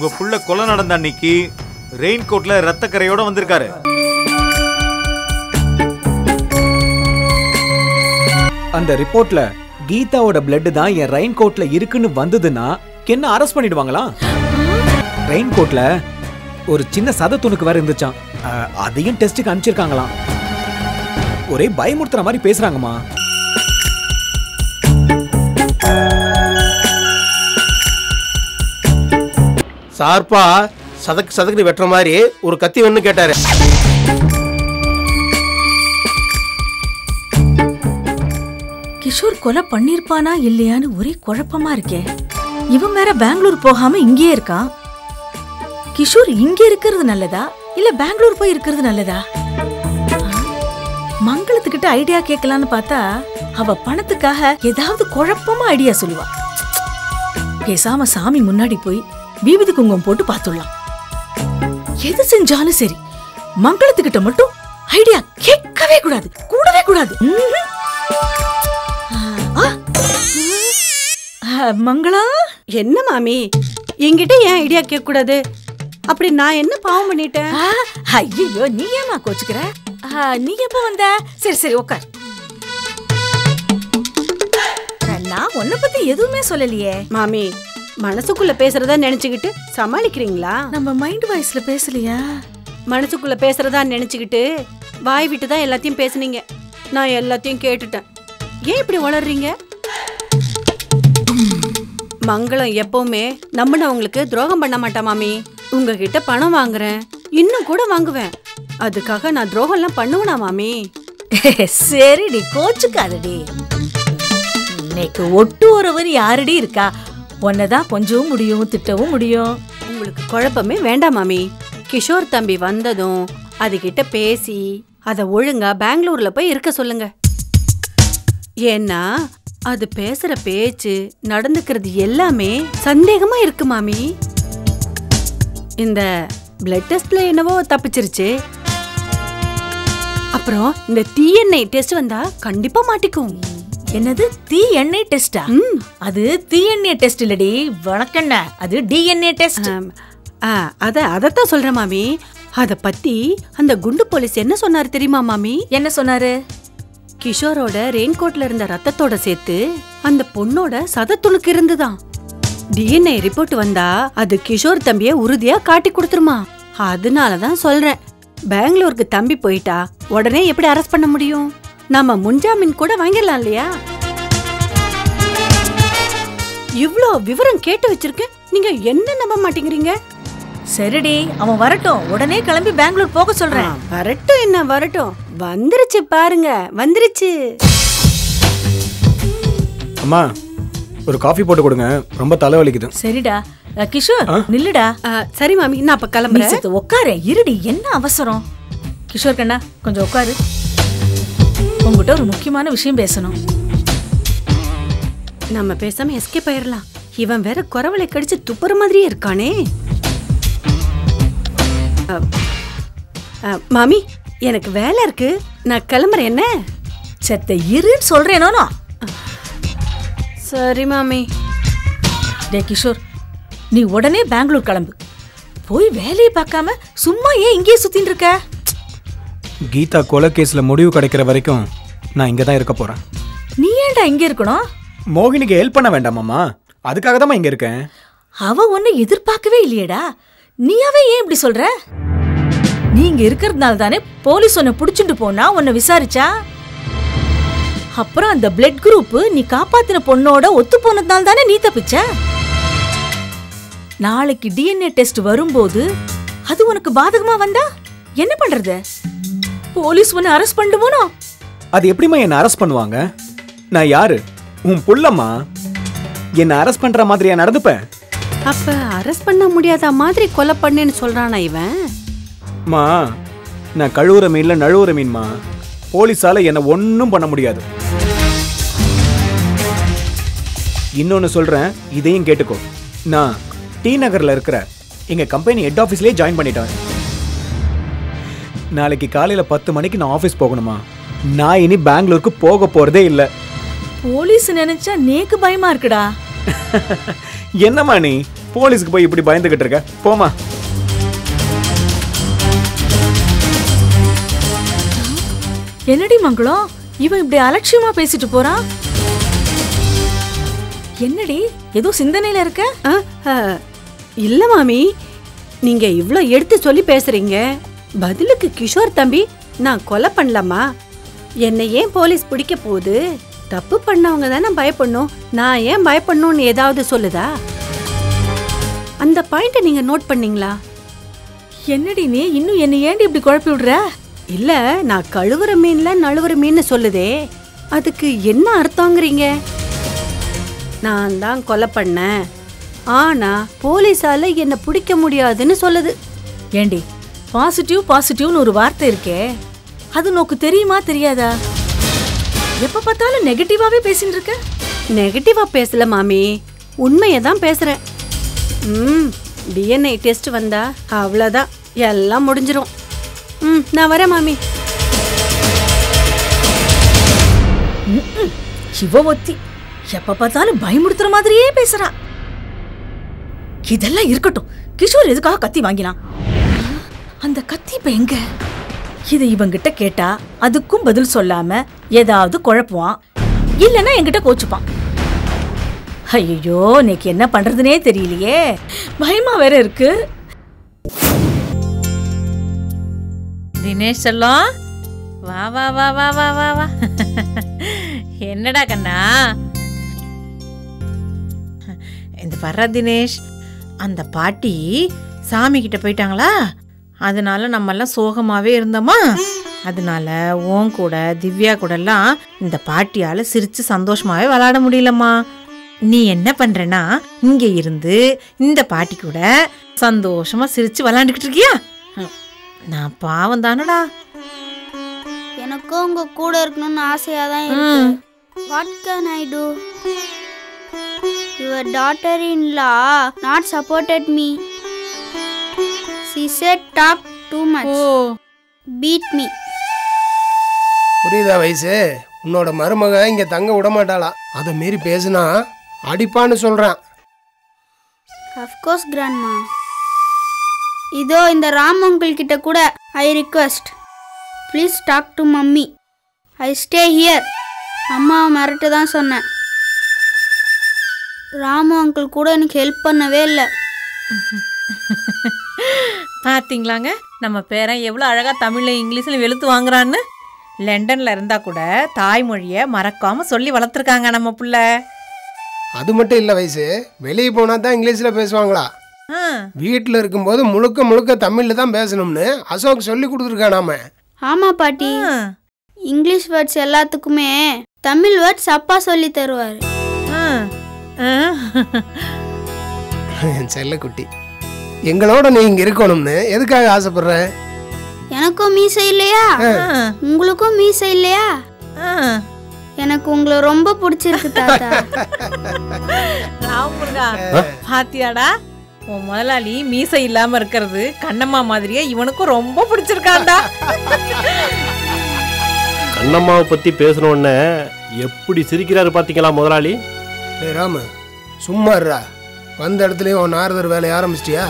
உங்க புள்ள கொலை நடந்த அன்னைக்கு ரெயின் கோட்ல ரத்த கரையோட வந்திருக்காரு அந்த ரிப்போர்ட்ல கீதாவோட பிளட் தான் என் ரெயின் கோட்ல இருக்குன்னு வந்ததுன்னா என்ன அரெஸ்ட் பண்ணிடுவாங்களா ரெயின் கோட்ல ஒரு சின்ன சத துணுக்கு வேற இருந்துச்சாம் அஹ், அதையும் டெஸ்ட்டுக்கு அனுப்பிச்சிருக்காங்களாம் ஒரே பயமுறுத்துற மாதிரி பேசுறாங்கம்மா சார்பா சதக்கு சதக்கு வெட்டுற மாதிரி ஒரு கத்தி வேணும்னு கேட்டாரு கிஷோர் கொலை பண்ணிருப்பானா இல்லையான்னு ஒரே குழப்பமா இருக்கே இவன் வேற பெங்களூர் போகாம இங்கேயே இருக்கான் கிஷோர் இங்க இருக்கிறது நல்லதா இல்ல பெங்களூர் போய் இருக்கிறது நல்லதா ஆ, மங்களத்துக்கிட்ட ஐடியா கேட்கலான்னு பார்த்தா அவ பணத்துக்காக ஏதாவது குழப்பமா ஐடியா சொல்லுவா பேசாம சாமி முன்னாடி போய் வீபதி குங்குமம் போட்டு பார்த்துடலாம் எது செஞ்சாலும் சரி மங்களத்துக்கிட்ட மட்டும் ஐடியா கேட்கவே கூடாது கூடவே கூடாது ம்ஹும். ஆ, ஆ, மங்களா என்ன மாமி என்கிட்ட ஏன் ஐடியா கேட்க கூடாது அப்படி நான் என்ன பாவம் பண்ணிட்டேன் ஆ, ஐயையோ நீ ஏமா கோச்சுக்கிற ஆ, நீ எப்ப வந்த சரி சரி உட்கார் நான் உன்னை பத்தி எதுவுமே சொல்லலையே மாமி மனசுக்குள்ள பேசுறதா நினைச்சுக்கிட்டு சமாளிக்கிறீங்களா நம்ம மைண்ட் வாய்ஸ்ல பேசலையா மனசுக்குள்ள பேசுறதா நினைச்சுக்கிட்டு வாய் விட்டு தான் எல்லாத்தையும் பேசுனீங்க நான் எல்லாத்தையும் கேட்டுட்டேன் ஏன் இப்படி வளர்றீங்க மங்களம் எப்பவுமே நம்பினவங்களுக்கு துரோகம் பண்ண மாட்டா மாமி உங்ககிட்ட பணம் வாங்குறேன் இன்னும் கூட வாங்குவேன் அதுக்காக நான் துரோகம்லாம் பண்ணுவேனா மாமி சரிடி கோச்சுக்காதடி இன்னைக்கு ஒட்டு ஒருவர் யாரடி இருக்கா உன்னதான் கொஞ்சவும் முடியும் திட்டவும் முடியும் உங்களுக்கு குழப்பமே வேண்டாம் மாமி கிஷோர் தம்பி வந்ததும் அதுகிட்ட பேசி அத ஒழுங்கா பெங்களூர்ல போய் இருக்க சொல்லுங்க ஏன்னா அது பேசுற பேச்சு நடந்துக்கிறது எல்லாமே சந்தேகமா இருக்கு மாமி இந்த பிளட் டெஸ்ட்ல என்னவோ தப்பிச்சிருச்சு அப்புறம் இந்த டிஎன்ஐ டெஸ்ட் வந்தா கண்டிப்பா மாட்டிக்கும் என்னது தீ எண்ணெய் டெஸ்டா ம். அது தீ எண்ணெய் டெஸ்ட் இல்லடி வணக்கண்ண அது டிஎன்ஏ டெஸ்ட் ஆம். ஆ, அத அதத்தான் சொல்றேன் மாமி அத பத்தி அந்த குண்டு போலீஸ் என்ன சொன்னாரு தெரியுமா மாமி என்ன சொன்னாரு கிஷோரோட ரெயின்கோட்ல இருந்த ரத்தத்தோட சேர்த்து அந்த பொண்ணோட சதத்துணுக்கு இருந்துதான் டிஎன்ஏ ரிப்போர்ட் வந்தா அது கிஷோர் தம்பிய உறுதியா காட்டி கொடுத்துருமா அதனாலதான் சொல்றேன் பெங்களூருக்கு தம்பி போயிட்டா உடனே எப்படி அரெஸ்ட் பண்ண முடியும் நாம முன்ஜாமீன் கூட வாங்கிடலாம் இல்லையா இவ்ளோ விவரம் கேட்டு வச்சிருக்கேன் நீங்க என்ன நம்ப மாட்டேங்கிறீங்க சரிடி அவன் வரட்டும் உடனே கிளம்பி பெங்களூர் போக சொல்றேன் ஆ, வரட்டும் என்ன வரட்டும் வந்துருச்சு பாருங்க வந்துருச்சு அம்மா ஒரு காஃபி போட்டு கொடுங்க ரொம்ப தலைவலிக்குது சரிடா அஹ், கிஷோர் நில்லுடா ஆ, சரி மாமி நான் அப்ப நீ கிளம்புறேன் சத்து உட்காரு இருடி என்ன அவசரம் கிஷோர் கண்ணா கொஞ்சம் உட்காரு உங்ககிட்ட ஒரு முக்கியமான விஷயம் பேசணும் நம்ம பேசாம எஸ்கேப் ஆயிரலாம் இவன் வேற குறவலை கடிச்சு துப்புற மாதிரியே இருக்கானே அ, அ, மாமி எனக்கு வேலை இருக்கு நான் கிளம்புறேன் என்ன செத்த இருன்னு சொல்றேனோ சரி மாமி டே கிஷோர் நீ உடனே பெங்களூர் கிளம்பு போய் வேலையை பார்க்காம சும்மா ஏன் இங்கேயே சுத்தின்னு இருக்க கீதா கொலை கேஸ்ல முடிவு கிடைக்கிற வரைக்கும் நான் இங்க தான் இருக்க போறேன் நீ ஏன்டா இங்க இருக்கணும் மோகினிக்கு ஹெல்ப் பண்ண வேண்டாமாம்மா அதுக்காக தான் இங்க இருக்கேன் அவ உன்னை எதிர்பார்க்கவே இல்லையேடா நீயாவே ஏன் இப்படி சொல்ற நீ இங்க இருக்கிறதுனால தானே போலீஸ் உன்னை புடிச்சுட்டு போனா உன்னை விசாரிச்சா அப்புறம் அந்த பிளட் குரூப் நீ காப்பாத்தின பொண்ணோட ஒத்து போனதுனால தானே நீ தப்பிச்ச நாளைக்கு டிஎன்ஏ டெஸ்ட் வரும்போது அது உனக்கு பாதகமா வந்தா என்ன பண்றது போலீஸ் உன்னை அரெஸ்ட் பண்ணுவோனோ அது எப்படிம்மா என்னை அரெஸ்ட் பண்ணுவாங்க நான் யாரு உன் புள்ளம்மா என்னை அரெஸ்ட் பண்ற மாதிரியா நடந்துப்பேன் அப்ப அரெஸ்ட் பண்ண முடியாத மாதிரி கொலை பண்ணேன்னு சொல்றானா இவன் மா நான் கழுவுற மீன்ல நழுவுற மீன்மா போலீஸால என்னை ஒன்றும் பண்ண முடியாது இன்னொன்னு சொல்றேன் இதையும் கேட்டுக்கோ நான் டி நகர்ல இருக்கிற எங்க கம்பெனி ஹெட் ஆஃபீஸ்லயே ஜாயின் பண்ணிட்டேன் நாளைக்கு காலையில பத்து மணிக்கு நான் ஆஃபீஸ் போகணுமா நான் இனி பெங்களூருக்கு போக போறதே இல்லை போலீஸ் நினைச்சா நேக்கு பயமா இருக்குடா என்னம்மா நீ போலீஸ்க்கு போய் இப்படி பயந்துகிட்டு இருக்க போமா என்னடி மங்களம் இவன் இப்படி அலட்சியமா பேசிட்டு போறான் என்னடி ஏதோ சிந்தனையில இருக்க ஆ, ஆ, இல்ல மாமி நீங்க இவ்ளோ எடுத்து சொல்லி பேசுறீங்க பதிலுக்கு கிஷோர் தம்பி நான் கொலை பண்ணலாமா என்னை ஏன் போலீஸ் பிடிக்க போகுது தப்பு பண்ணவங்க தானே பயப்படணும் நான் ஏன் பயப்படணும்னு ஏதாவது சொல்லுதா அந்த பாயிண்ட்டை நீங்க நோட் பண்ணீங்களா என்னடி நீ இன்னும் என்ன ஏண்டி இப்படி குழப்பி விடுற இல்ல நான் கழுவுற மீன்ல நழுவுற மீன் சொல்லுதே அதுக்கு என்ன அர்த்தங்கிறீங்க நான் தான் கொலை பண்ணேன் ஆனா போலீஸால என்ன பிடிக்க முடியாதுன்னு சொல்லுது ஏண்டி பாசிட்டிவ் பாசிட்டிவ்னு ஒரு வார்த்தை இருக்கே அது நோக்கு தெரியுமா தெரியாதா எப்ப பார்த்தாலும் நெகட்டிவாவே பேசிட்டு இருக்க நெகட்டிவா பேசல மாமி உண்மையை தான் பேசுறேன் ம் டிஎன்ஏ டெஸ்ட் வந்தா அவ்வளோதான் எல்லாம் முடிஞ்சிரும் ம் நான் வரேன் மாமி சிவ ஒத்தி எப்ப பார்த்தாலும் பயமுடுத்துற மாதிரியே பேசுறா இதெல்லாம் இருக்கட்டும் கிஷோர் எதுக்காக கத்தி வாங்கினான் அந்த கத்தி இப்ப எங்க இதை இவங்கிட்ட கேட்டா அதுக்கும் பதில் சொல்லாம ஏதாவது குழப்புவான் இல்லைன்னா என்கிட்ட கோச்சுப்பான் ஐயோ இன்னைக்கு என்ன பண்றதுனே தெரியலையே பயமா வேற இருக்கு தினேஷ் செல்லம் வா வா வா வா வா வா வா என்னடா கண்ணா இந்த வர்ற தினேஷ் அந்த பாட்டி சாமி கிட்ட போயிட்டாங்களா அதனால நம்ம எல்லாம் சோகமாவே இருந்தோமா அதனால உன் கூட திவ்யா கூட எல்லாம் இந்த பாட்டியால சிரிச்சு சந்தோஷமாவே விளையாட முடியலம்மா நீ என்ன பண்றேன்னா இங்க இருந்து இந்த பாட்டி கூட சந்தோஷமா சிரிச்சு விளையாண்டுக்கிட்டு இருக்கியா ம், நான் பாவம் தானடா எனக்கும் உங்க கூட இருக்கணும்னு ஆசையா தான் இருக்கு what can I do your daughter in law not supported me she said talk too much beat me புரியுதா வயசு உன்னோட மருமக இங்க தங்க விட மாட்டாளா அதை மீறி பேசுனா அடிப்பான்னு சொல்றான் அஃப்கோர்ஸ் கிராண்ட்மா இதோ இந்த ராம் அங்கிள் கிட்ட கூட I request please talk to mummy I stay here அம்மாவை மிரட்டு தான் சொன்னேன் ராமு அங்கிள் கூட எனக்கு ஹெல்ப் பண்ணவே இல்லை பாத்தீங்களாங்க நம்ம பேரன் எவ்வளோ அழகா தமிழ்ல இங்கிலீஷ்ல வெளுத்து வாங்குறான்னு லண்டன்ல இருந்தா கூட தாய்மொழியை மறக்காம சொல்லி வளர்த்துருக்காங்க நம்ம புள்ள அது மட்டும் இல்ல வயசு வெளியே போனா தான் இங்கிலீஷ்ல பேசுவாங்களா ஆ, வீட்டில் இருக்கும்போது முழுக்க முழுக்க தமிழ்ல தான் பேசணும்னு அசோக் சொல்லி கொடுத்துருக்கானாம ஆமா பாட்டி ஆ, இங்கிலீஷ் வேர்ட்ஸ் எல்லாத்துக்குமே தமிழ் வேர்ட்ஸ் அப்பா சொல்லி தருவார் ஆ, ஆ. என் செல்லக்குட்டி எங்களோட நீ இங்க இருக்கணும்னு எதுக்காக ஆசைப்படுற எனக்கும் மீசை இல்லையா உங்களுக்கும் மீசை இல்லையா ஆ. எனக்கு உங்களை ரொம்ப பிடிச்சிருக்கு தாத்தா ராம் முருகா பாத்தியாடா உன் முதலாளி மீசை இல்லாம இருக்கிறது கண்ணம்மா மாதிரியே இவனுக்கும் ரொம்ப பிடிச்சிருக்காண்டா கண்ணம்மாவை பத்தி பேசணுன்னே எப்படி சிரிக்கிறாரு பாத்தீங்களா முதலாளி டேய் ராமு சும்மா இருடா வந்த இடத்துலயும் உன் நாரதர் வேலையை ஆரம்பிச்சிட்டியா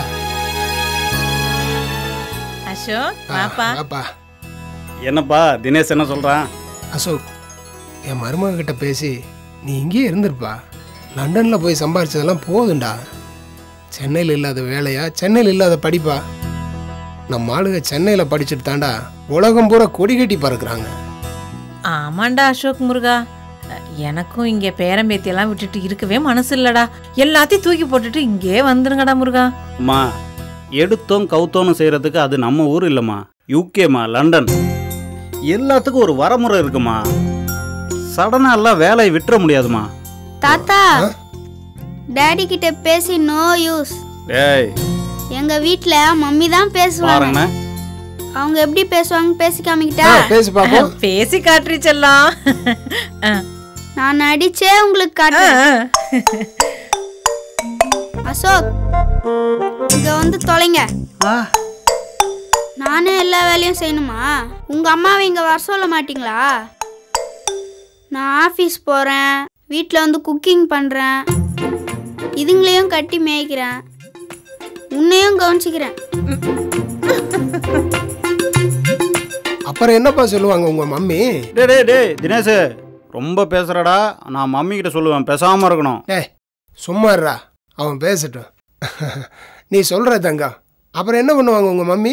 அசோக் வாப்பா அப்பா என்னப்பா தினேஷ் என்ன சொல்றான் அசோக் என் மருமக கிட்ட பேசி நீ இங்கேயே இருந்திருப்பா லண்டன்ல போய் சம்பாரிச்சதெல்லாம் போதும்டா சென்னையில் இல்லாத வேலையா சென்னையில் இல்லாத படிப்பா நம்ம ஆளுங்க சென்னையில் படிச்சுட்டு தாண்டா உலகம் பூரா கொடி கட்டி பறக்குறாங்க ஆமாண்டா அசோக் முருகா எனக்கும் இங்க பேரம்பேத்தியெல்லாம் விட்டுட்டு இருக்கவே மனசு இல்லடா எல்லாத்தையும் தூக்கி போட்டுட்டு இங்கே வந்துருங்கடா முருகா அம்மா எடுத்தோம் கவுத்தோன்னு செய்யறதுக்கு அது நம்ம ஊர் இல்லைம்மா யூகேம்மா லண்டன் எல்லாத்துக்கும் ஒரு வரமுறை இருக்குமா சடனா எல்லாம் வேலையை விட்டுற முடியாதுமா தாத்தா டாடி கிட்ட பேசி நோ யூஸ் டேய் எங்க வீட்ல மம்மி தான் பேசுவாங்க பாருங்கண்ணே அவங்க எப்படி பேசுவாங்க பேசி காமிக்கிட்டா ஆ, பேசி பார்ப்போம் பேசி காட்டுறி செல்லாம் ஆ, நான் நடிச்சே உங்களுக்கு ஆ, காட்டுறேன் ஆ. அசோக் இங்க வந்து தொலைங்க நானே எல்லா வேலையும் செய்யணுமா உங்க அம்மாவை இங்க வர சொல்ல மாட்டீங்களா நான் ஆஃபீஸ் போறேன் வீட்டில் வந்து குக்கிங் பண்றேன் இதுங்களையும் கட்டி மேய்க்கிறேன் உன்னையும் கவனிச்சுக்கிறேன் அப்புறம் என்னப்பா சொல்லுவாங்க உங்க மம்மி டே டே டே தினேஷ் ரொம்ப பேசுறடா நான் மம்மி கிட்ட சொல்லுவேன் பேசாம இருக்கணும் டேய் சும்மா இருடா அவன் பேசட்டும் நீ சொல்ற தங்கம் அப்புறம் என்ன பண்ணுவாங்க உங்க மம்மி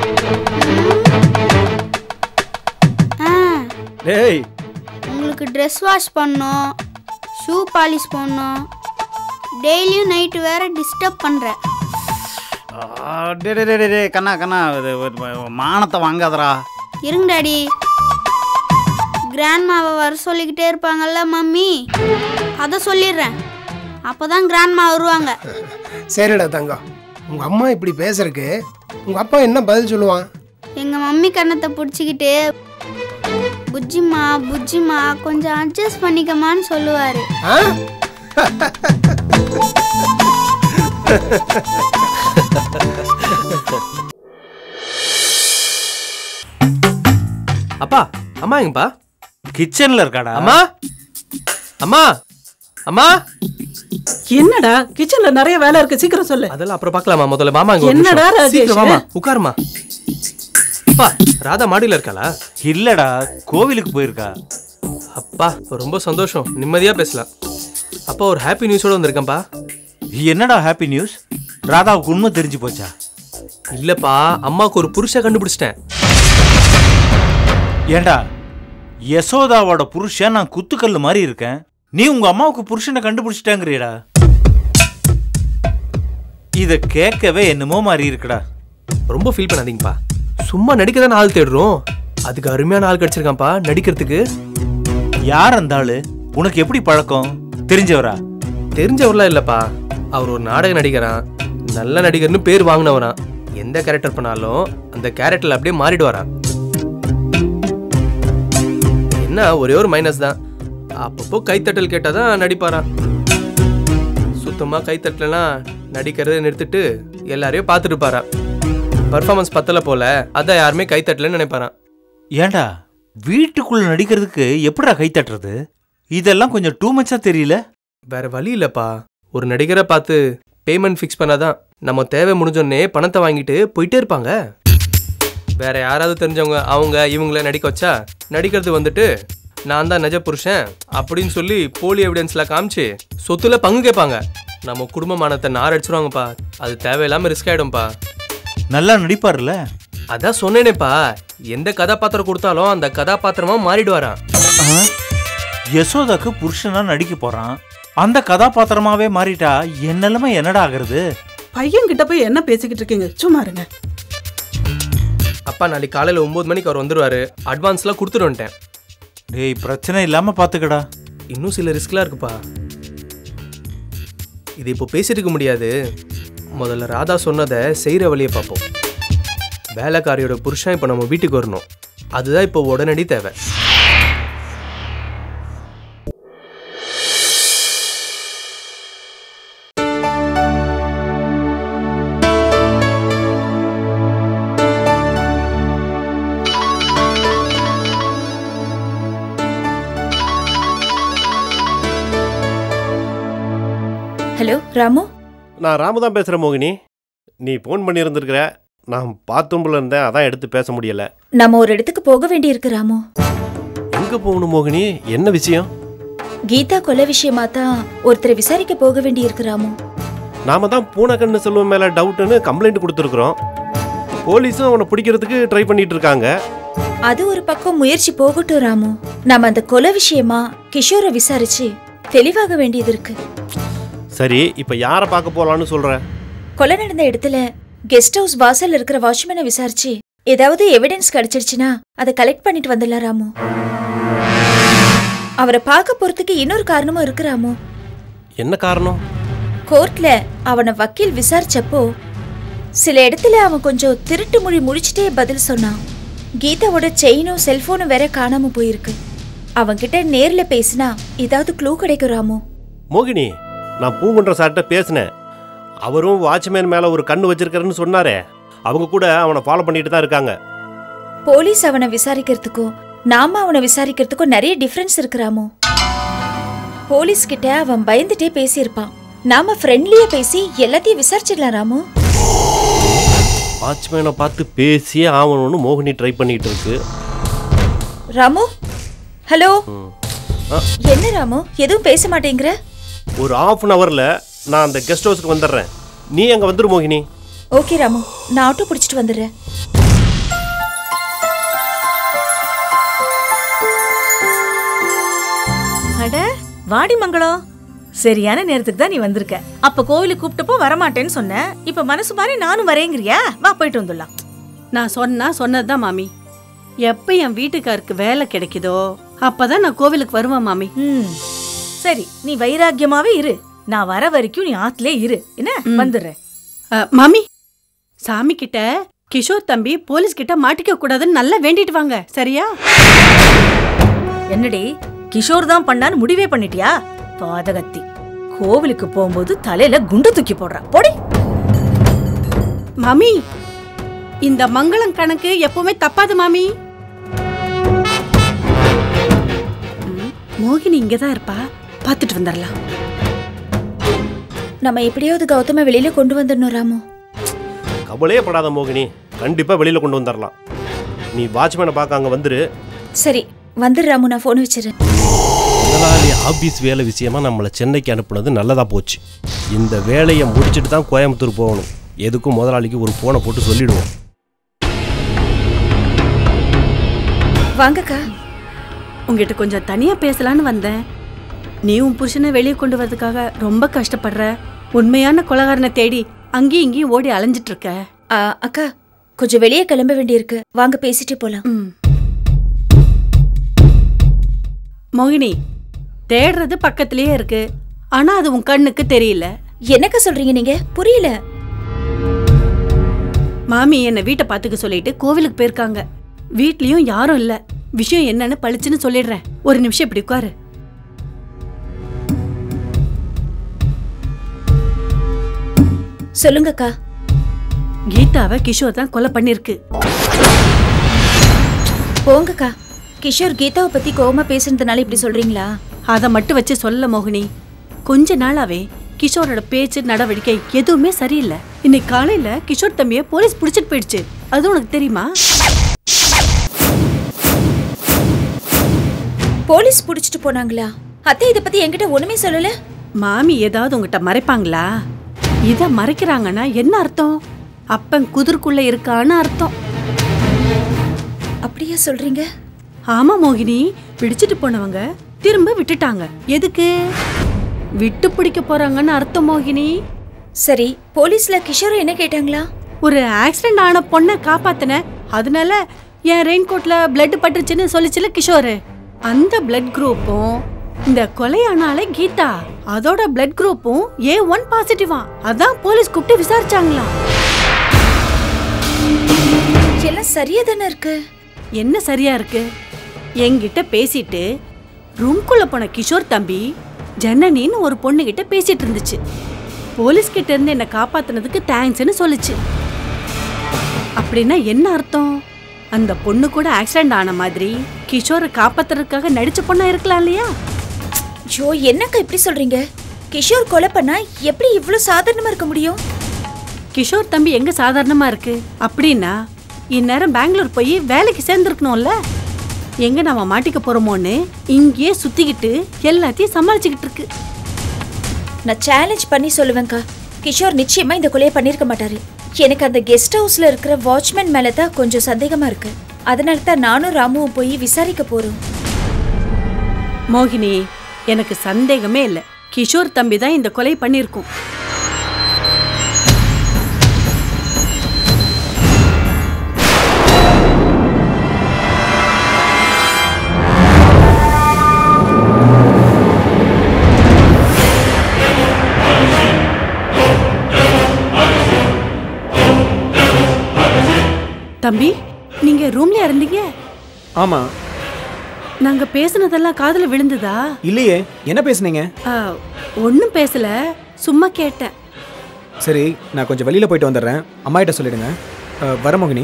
ஆ டேய் உங்களுக்கு ட்ரெஸ் வாஷ் பண்ணோம் ஷூ பாலிஷ் பண்ணோம் டெய்லியும் நைட்டு வேற டிஸ்டர்ப் பண்ற ஆ, டே டே, டே டே, டே கண்ணா கண்ணா இது ஒரு மானத்தை வாங்காதடா இருங்க டாடி கிராண்ட்மாவை வர சொல்லிக்கிட்டே இருப்பாங்கல்ல மம்மி அதை சொல்லிடுறேன் அப்பதான் கிராண்ட்மா வருவாங்க சரிடா தங்கம் உங்க அம்மா இப்படி பேசுறதுக்கு உங்க அப்பா என்ன பதில் சொல்லுவான் எங்க மம்மி கண்ணத்தை பிடிச்சிக்கிட்டு புஜ்ஜிமா புஜ்ஜிமா கொஞ்சம் அட்ஜஸ்ட் பண்ணிக்கமான்னு சொல்லுவாரு ஆ அப்பா அம்மா எங்கப்பா கிச்சன்ல இருக்காடா அம்மா அம்மா அம்மா என்னடா கிச்சன்ல நிறைய வேலை இருக்கு சீக்கிரம் சொல்லு அதெல்லாம் அப்புறம் பார்க்கலாமா முதல்ல மாமா இங்க ஒரு என்னடா நிமிஷம். ராஜேஷ்? சீக்கிரம் வாமா உட்காருமா அப்பா ராதா மாடியில இருக்காளா இல்லடா கோவிலுக்கு போயிருக்கா அப்பா ரொம்ப சந்தோஷம் நிம்மதியா பேசலாம் அப்பா ஒரு ஹாப்பி நியூஸோட வந்திருக்கேன்ப்பா என்னடா ஹாப்பி நியூஸ் ராதாவுக்கு உண்மை தெரிஞ்சு போச்சா இல்லப்பா அம்மாவுக்கு ஒரு புருஷ கண்டுபிடிச்சிட்டேன் ஏண்டா யசோதாவோட புருஷன் நான் குத்துக்கல்லு மாதிரி இருக்கேன் நீ உங்க அம்மாவுக்கு புருஷனை கண்டுபிடிச்சிட்டாங்கறியடா இத கேட்கவே என்னமோ மாதிரி இருக்குடா ரொம்ப ஃபீல் பண்ணாதீங்கப்பா சும்மா நடிக்க தான் ஆள் தேடுறோம் அதுக்கு அருமையான ஆள் கிடைச்சிருக்கான்ப்பா நடிக்கிறதுக்கு யார் அந்த ஆளு உனக்கு எப்படி பழக்கம் தெரிஞ்சவரா தெரிஞ்சவர்லாம் இல்லப்பா அவர் ஒரு நாடக நடிகரான் நல்ல நடிகர்னு பேர் வாங்கினவரான் எந்த கேரக்டர் பண்ணாலும் அந்த கேரக்டர்ல அப்படியே மாறிடுவாராம் என்ன ஒரே ஒரு மைனஸ் தான் அப்பப்போ கைத்தட்டல் கேட்டால் தான் நடிப்பாராம் சுத்தமாக கைத்தட்டலாம் நடிக்கிறதை நிறுத்திட்டு எல்லாரையும் பார்த்துட்டு இருப்பாராம் பர்ஃபார்மன்ஸ் பத்தல போல அதான் யாருமே கைத்தட்டலன்னு நினைப்பாராம் ஏண்டா வீட்டுக்குள்ள நடிக்கிறதுக்கு எப்படிடா கை தட்டுறது இதெல்லாம் கொஞ்சம் டூ மச்சா தெரியல வேற வழி இல்லப்பா ஒரு நடிகரை பார்த்து பேமெண்ட் ஃபிக்ஸ் பண்ணாதான் நம்ம தேவை முடிஞ்சோடனே பணத்தை வாங்கிட்டு போயிட்டே இருப்பாங்க வேற யாராவது தெரிஞ்சவங்க அவங்க இவங்கள நடிக்க வச்சா நடிக்கிறது வந்துட்டு நான் தான் நிஜ புருஷன் அப்படின்னு சொல்லி போலி எவிடன்ஸ்ல காமிச்சு சொத்துல பங்கு கேட்பாங்க நம்ம குடும்பமானத்தை நார் அடிச்சிருவாங்கப்பா அது தேவையில்லாம ரிஸ்க் ஆயிடும்பா நல்லா நடிப்பார்ல அதான் சொன்னேனேப்பா எந்த கதாபாத்திரம் கொடுத்தாலும் அந்த கதாபாத்திரமா மாறிடுவாராம் யசோதாக்கு புருஷனா நடிக்க போறான் அந்த கதாபாத்திரமாவே மாறிட்டா என் நிலைமை என்னடா ஆகுறது பையன் கிட்ட போய் என்ன பேசிக்கிட்டு இருக்கீங்க சும்மா இருங்க அப்பா நாளைக்கு காலையில ஒன்பது மணிக்கு அவர் வந்துருவாரு அட்வான்ஸ்லாம் கொடுத்துட்டு வந்துட்டேன் டேய் பிரச்சனை இல்லாம பாத்துக்கடா இன்னும் சில ரிஸ்க்லாம் இருக்குப்பா இது இப்போ பேசிட்டு இருக்க முடியாது முதல்ல ராதா சொன்னதை செய்கிற வழியை பார்ப்போம் வேலைக்காரியோட புருஷன் இப்போ நம்ம வீட்டுக்கு வரணும் அதுதான் இப்போ உடனடி தேவை ஹலோ ராமு நான் ராமு தான் பேசுகிறேன் மோகினி நீ ஃபோன் பண்ணியிருந்திருக்கிற நான் பாத்ரூமில் இருந்தேன் அதான் எடுத்து பேச முடியல நம்ம ஒரு இடத்துக்கு போக வேண்டியிருக்கு ராமு எங்கே போகணும் மோகினி என்ன விஷயம் கீதா கொலை விஷயமா தான் ஒருத்தரை விசாரிக்க போக வேண்டியிருக்கு ராமு நாம தான் பூனைக்கண்ணு செல்வம் மேலே டவுட்டுன்னு கம்ப்ளைண்ட் கொடுத்துருக்குறோம் போலீஸும் அவனை பிடிக்கிறதுக்கு ட்ரை பண்ணிட்டு இருக்காங்க அது ஒரு பக்கம் முயற்சி போகட்டும் ராமு நாம அந்த கொலை விஷயமா கிஷோரை விசாரிச்சு தெளிவாக வேண்டியது இருக்கு சரி இப்போ யாரை பார்க்க போகலான்னு சொல்கிற கொலை நடந்த இடத்துல கெஸ்ட் ஹவுஸ் வாசல்ல இருக்கிற வாட்ச்மேனை விசாரிச்சு ஏதாவது எவிடன்ஸ் கிடைச்சிருச்சுன்னா அதை கலெக்ட் பண்ணிட்டு வந்துடலாம் ராமு அவரை பார்க்க போறதுக்கு இன்னொரு காரணமும் இருக்கு ராமு என்ன காரணம் கோர்ட்ல அவனை வக்கீல் விசாரிச்சப்போ சில இடத்துல அவன் கொஞ்சம் திருட்டு மொழி முடிச்சிட்டே பதில் சொன்னான் கீதாவோட செயினும் செல்போனும் வேற காணாம போயிருக்கு அவன்கிட்ட நேர்ல பேசினா ஏதாவது க்ளூ கிடைக்கும் ராமு மோகினி நான் பூங்குன்ற சார்கிட்ட பேசினேன் அவரும் வாட்ச்மேன் மேலே ஒரு கண்ணு வச்சிருக்காருன்னு சொன்னாரே அவங்க கூட அவனை ஃபாலோ பண்ணிட்டு தான் இருக்காங்க போலீஸ் அவனை விசாரிக்கிறதுக்கும் நாம அவனை விசாரிக்கிறதுக்கும் நிறைய டிஃபரன்ஸ் இருக்கு ராமு போலீஸ் கிட்ட அவன் பயந்துட்டே பேசியிருப்பான் நாம ஃப்ரெண்ட்லியா பேசி எல்லாத்தையும் விசாரிச்சிடலாம் ராமு வாட்ச்மேனை பார்த்து பேசியே ஆகணும்னு மோகினி ட்ரை பண்ணிட்டு இருக்கு ராமு ஹலோ ம். ஆ, என்ன ராமு எதுவும் பேச மாட்டேங்கிற ஒரு ஆஃப் அன் ஹவரில் நான் அந்த கெஸ்ட் ஹவுஸுக்கு வந்துடுறேன் நீ அங்கே வந்துரு மோகினி ஓகே ராமு நான் ஆட்டோ பிடிச்சிட்டு வந்துடுறேன் அட வாடி மங்களம் சரியான நேரத்துக்கு தான் நீ வந்திருக்க அப்ப கோவிலுக்கு கூப்பிட்டப்போ வரமாட்டேன்னு சொன்ன இப்ப மனசு மாதிரி நானும் வரேங்கிறியா வா போயிட்டு வந்துடலாம் நான் சொன்னா சொன்னதுதான் மாமி எப்ப என் வீட்டுக்காருக்கு வேலை கிடைக்குதோ அப்பதான் நான் கோவிலுக்கு வருவேன் மாமி ம் சரி நீ வைராக்கியமாவே இரு நான் வர வரைக்கும் நீ ஆத்துலயே இரு என்ன வந்துடுறேன் அ, மாமி சாமி கிட்ட கிஷோர் தம்பி போலீஸ் கிட்ட மாட்டிக்க கூடாதுன்னு நல்லா வேண்டிட்டு வாங்க சரியா என்னடி கிஷோர் தான் பண்ணான்னு முடிவே பண்ணிட்டியா பாதகத்தி கோவிலுக்கு போகும்போது தலையில குண்டு தூக்கி போடுறா போடி மாமி இந்த மங்களம் கணக்கு எப்பவுமே தப்பாது மாமி ம், மோகினி இங்கதான் இருப்பா பாத்துட்டு வந்துடலாம் நம்ம எப்படியாவது கௌதம வெளியில கொண்டு வந்துடணும் ராமு கவலையே படாத மோகினி கண்டிப்பாக வெளியில் கொண்டு வந்துடலாம் நீ வாட்ச்மேனை பார்க்க அங்கே வந்துரு சரி வந்துடு ராமு நான் ஃபோன் வச்சிடுறேன் முதலாளி ஆபீஸ் வேலை விஷயமா நம்மளை சென்னைக்கு அனுப்புனது நல்லதா போச்சு இந்த வேலையை முடிச்சிட்டு தான் கோயம்புத்தூர் போகணும் எதுக்கும் முதலாளிக்கு ஒரு ஃபோனை போட்டு சொல்லிடுவோம் வாங்கக்கா உங்ககிட்ட கொஞ்சம் தனியா பேசலான்னு வந்தேன் நீ உன் புருஷனை வெளியே கொண்டு வரதுக்காக ரொம்ப கஷ்டப்படுற உண்மையான கொலகாரனை தேடி அங்கேயும் இங்கேயும் ஓடி அலைஞ்சிட்டு இருக்க ஆ, அக்கா கொஞ்சம் வெளியே கிளம்ப வேண்டியிருக்கு வாங்க பேசிட்டே போலாம் ம். மோகினி தேடுறது பக்கத்திலேயே இருக்கு ஆனா அது உன் கண்ணுக்கு தெரியல என்னக்கா சொல்றீங்க நீங்க புரியல மாமி என்னை வீட்டை பார்த்துக்க சொல்லிட்டு கோவிலுக்கு போயிருக்காங்க வீட்லயும் யாரும் இல்ல விஷயம் என்னன்னு பளிச்சுன்னு சொல்லிடுறேன் ஒரு நிமிஷம் இப்படி உட்காரு சொல்லுங்கக்கா கீதாவை கிஷோர் தான் கொலை பண்ணிருக்கு போங்கக்கா கிஷோர் கீதாவை பத்தி கோவமா பேசுனதுனால இப்படி சொல்றீங்களா அதை மட்டும் வச்சு சொல்ல மோகினி கொஞ்ச நாளாவே கிஷோரோட பேச்சு நடவடிக்கை எதுவுமே சரியில்லை இன்னைக்கு காலையில கிஷோர் தம்பிய போலீஸ் பிடிச்சிட்டு போயிடுச்சு அது உனக்கு தெரியுமா போலீஸ் புடிச்சிட்டு போனாங்களா அத்தை இத பத்தி என்கிட்ட ஒண்ணுமே சொல்லல மாமி ஏதாவது உங்ககிட்ட மறைப்பாங்களா இத மறைக்கிறாங்கன்னா என்ன அர்த்தம் அப்பன் குதிர்க்குள்ள இருக்கான்னு அர்த்தம் அப்படியா சொல்றீங்க ஆமா மோகினி பிடிச்சிட்டு போனவங்க திரும்ப விட்டுட்டாங்க எதுக்கு விட்டு பிடிக்க போறாங்கன்னு அர்த்தம் மோகினி சரி போலீஸ்ல கிஷோர் என்ன கேட்டாங்களா ஒரு ஆக்சிடென்ட் ஆன பொண்ணை காப்பாத்தின அதனால என் ரெயின் கோட்ல பிளட் பட்டுச்சுன்னு சொல்லிச்சுல கிஷோர் அந்த பிளட் குரூப்பும் இந்த கொலையானாலே கீதா அதோட பிளட் குரூப்பும் ஏ ஒன் பாசிட்டிவா அதான் போலீஸ் கூப்பிட்டு விசாரிச்சாங்களாம் எல்லாம் சரியா தானே இருக்கு என்ன சரியா இருக்கு என்கிட்ட பேசிட்டு ரூம்குள்ள போன கிஷோர் தம்பி ஜனனின்னு ஒரு பொண்ணு கிட்ட பேசிட்டு இருந்துச்சு போலீஸ் கிட்ட இருந்து என்ன காப்பாத்துனதுக்கு தேங்க்ஸ்னு சொல்லுச்சு அப்படின்னா என்ன அர்த்தம் அந்த பொண்ணு கூட ஆக்சிடென்ட் ஆன மாதிரி கிஷோரை காப்பாத்துறதுக்காக நடிச்ச பொண்ணா இருக்கலாம் இல்லையா ஜோ என்னக்கா இப்படி சொல்றீங்க கிஷோர் கொலை பண்ணா எப்படி இவ்ளோ சாதாரணமா இருக்க முடியும் கிஷோர் தம்பி எங்க சாதாரணமா இருக்கு அப்படின்னா இந்நேரம் பெங்களூர் போய் வேலைக்கு சேர்ந்துருக்கணும்ல எங்க நாம மாட்டிக்க போறோமோன்னு இங்கேயே சுத்திக்கிட்டு எல்லாத்தையும் சமாளிச்சுக்கிட்டு இருக்கு நான் சேலஞ்ச் பண்ணி சொல்லுவேன்க்கா கிஷோர் நிச்சயமா இந்த கொலையை பண்ணிருக்க மாட்டாரு எனக்கு அந்த கெஸ்ட் ஹவுஸ்ல இருக்கிற வாட்ச்மேன் மேல தான் கொஞ்சம் சந்தேகமா இருக்கு அதனால தான் நானும் ராமுவும் போய் விசாரிக்க போறோம் மோகினி எனக்கு சந்தேகமே இல்லை கிஷோர் தம்பி தான் இந்த கொலை பண்ணியிருக்கும் தம்பி நீங்க ரூம்ல இருந்தீங்க ஆமா நாங்க பேசுனதெல்லாம் காதுல விழுந்ததா இல்லையே என்ன பேசுனீங்க ஒன்றும் பேசல சும்மா கேட்டேன் சரி நான் கொஞ்சம் வெளியில போயிட்டு வந்துடுறேன் அம்மா கிட்ட சொல்லிடுங்க அஹ், வர மோகினி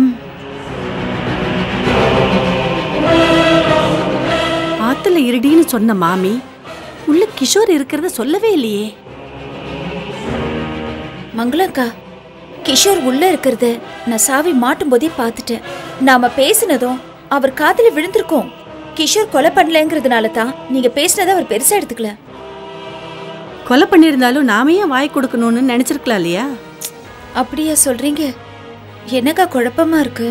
ஆத்துல இருடின்னு சொன்ன மாமி உள்ள கிஷோர் இருக்கிறத சொல்லவே இல்லையே மங்களக்கா கிஷோர் உள்ள இருக்கிறத நான் சாவி மாட்டும் போதே பார்த்துட்டேன் நாம பேசினதும் அவர் காதுல விழுந்திருக்கோம் கிஷோர் கொலை பண்ணலங்கிறதுனால தான் நீங்க பேசினதை அவர் பெருசா எடுத்துக்கல கொலை பண்ணியிருந்தாலும் நாம ஏன் வாய் கொடுக்கணும்னு நினைச்சிருக்கலாம் இல்லையா அப்படியா சொல்றீங்க என்னக்கா குழப்பமா இருக்கு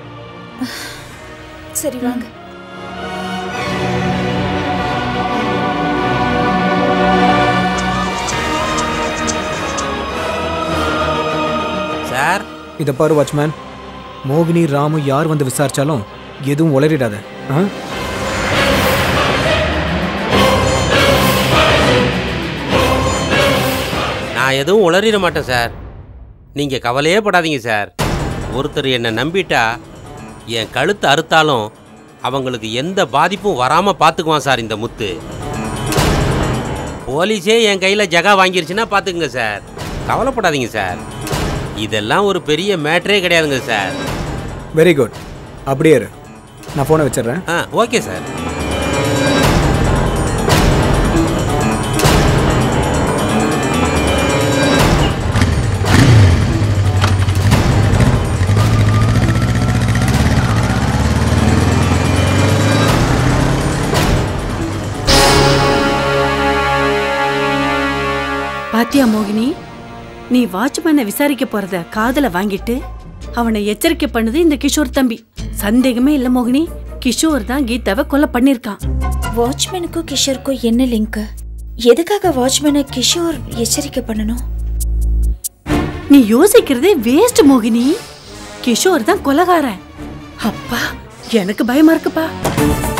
சரி வாங்க சார் இதை பாரு வாட்ச்மேன் மோகினி ராமு யார் வந்து விசாரிச்சாலும் எதுவும் உளறிடாத ஆ நான் எதுவும் உளறிட மாட்டேன் சார் நீங்கள் கவலையே படாதீங்க சார் ஒருத்தர் என்னை நம்பிட்டா என் கழுத்து அறுத்தாலும் அவங்களுக்கு எந்த பாதிப்பும் வராமல் பார்த்துக்குவான் சார் இந்த முத்து போலீஸே என் கையில் ஜகா வாங்கிருச்சுன்னா பார்த்துக்குங்க சார் கவலைப்படாதீங்க சார் இதெல்லாம் ஒரு பெரிய மேட்ரே கிடையாதுங்க சார் வெரி குட் அப்படியே இரு நான் ஃபோனை வச்சிடுறேன் ஆ ஓகே சார் பாத்தியா மோகினி நீ வாட்ச்மேனை விசாரிக்க போறத காதுல வாங்கிட்டு அவனை எச்சரிக்கை பண்ணது இந்த கிஷோர் தம்பி சந்தேகமே இல்ல மோகினி கிஷோர் தான் கீதாவை கொலை பண்ணிருக்கான் வாட்ச்மேனுக்கும் கிஷோருக்கும் என்ன லிங்க் எதுக்காக வாட்ச்மேனை கிஷோர் எச்சரிக்கை பண்ணணும் நீ யோசிக்கிறதே வேஸ்ட் மோகினி கிஷோர் தான் கொலகாரன் அப்பா எனக்கு பயமா இருக்குப்பா